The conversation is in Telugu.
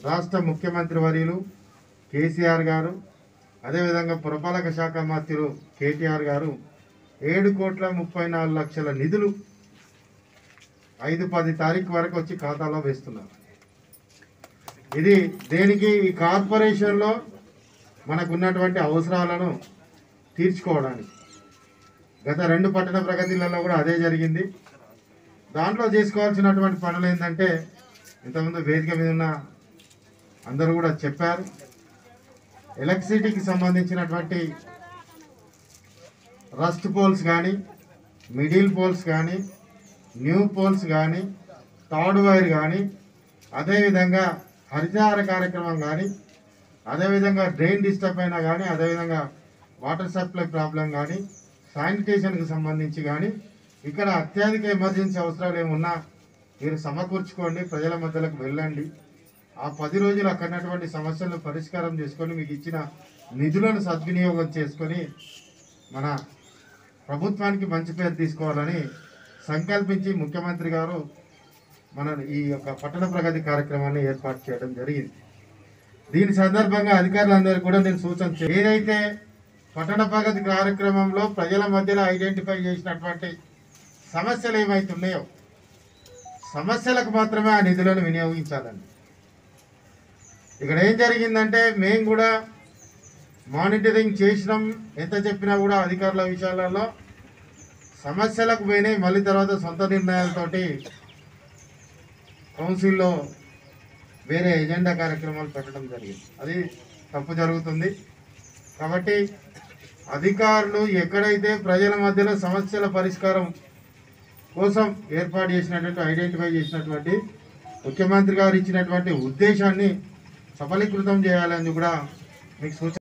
రాష్ట్ర ముఖ్యమంత్రి వర్యులు కేసీఆర్ గారు అదేవిధంగా పురపాలక శాఖ మంత్రులు కేటీఆర్ గారు ఏడు కోట్ల ముప్పై నాలుగు లక్షల నిధులు ఐదు పది తారీఖు వరకు వచ్చి ఖాతాలో వేస్తున్నారు ఇది దేనికి ఈ కార్పొరేషన్లో మనకు ఉన్నటువంటి అవసరాలను తీర్చుకోవడానికి గత రెండు పట్టణ ప్రగతిలలో కూడా అదే జరిగింది దాంట్లో చేసుకోవాల్సినటువంటి పనులు ఏంటంటే ఇంతకుముందు వేదిక మీద ఉన్న అందరూ కూడా చెప్పారు ఎలక్ట్రిసిటీకి సంబంధించినటువంటి రస్ట్ పోల్స్ కానీ మిడిల్ పోల్స్ కానీ న్యూ పోల్స్ కానీ థర్డ్ వైర్ కానీ అదేవిధంగా హరితహార కార్యక్రమం కానీ అదేవిధంగా డ్రైన్ డిస్టర్బ్ అయినా కానీ అదేవిధంగా వాటర్ సప్లై ప్రాబ్లం కానీ శానిటేషన్కి సంబంధించి కానీ ఇక్కడ అత్యధిక ఎమర్జెన్సీ అవసరాలు ఏమున్నా మీరు సమకూర్చుకోండి ప్రజల మధ్యలోకి వెళ్ళండి ఆ పది రోజులు అక్కడ ఉన్నటువంటి సమస్యలను పరిష్కారం చేసుకొని మీకు ఇచ్చిన నిధులను సద్వినియోగం చేసుకొని మన ప్రభుత్వానికి మంచి పేరు తీసుకోవాలని సంకల్పించి ముఖ్యమంత్రి గారు మన ఈ యొక్క పట్టణ ప్రగతి కార్యక్రమాన్ని ఏర్పాటు చేయడం జరిగింది దీని సందర్భంగా అధికారులందరూ కూడా నేను సూచన చే- ఏదైతే పట్టణ ప్రగతి కార్యక్రమంలో ప్రజల మధ్యలో ఐడెంటిఫై చేసినటువంటి సమస్యలు ఏమైతున్నాయో సమస్యలకు మాత్రమే ఆ నిధులను వినియోగించాలండి ఇక్కడ ఏం జరిగిందంటే మేము కూడా మానిటరింగ్ చేసినాం ఎంత చెప్పినా కూడా అధికారుల విషయాలలో సమస్యలకు పోయినాయి మళ్ళీ తర్వాత సొంత నిర్ణయాలతోటి కౌన్సిల్లో వేరే ఎజెండా కార్యక్రమాలు పెట్టడం జరిగింది అది తప్పు జరుగుతుంది కాబట్టి అధికారులు ఎక్కడైతే ప్రజల మధ్యలో సమస్యల పరిష్కారం కోసం ఏర్పాటు చేసినటువంటి ఐడెంటిఫై చేసినటువంటి ముఖ్యమంత్రి గారు ఇచ్చినటువంటి ఉద్దేశాన్ని సఫలీకృతం చేయాలని కూడా మీకు సూచన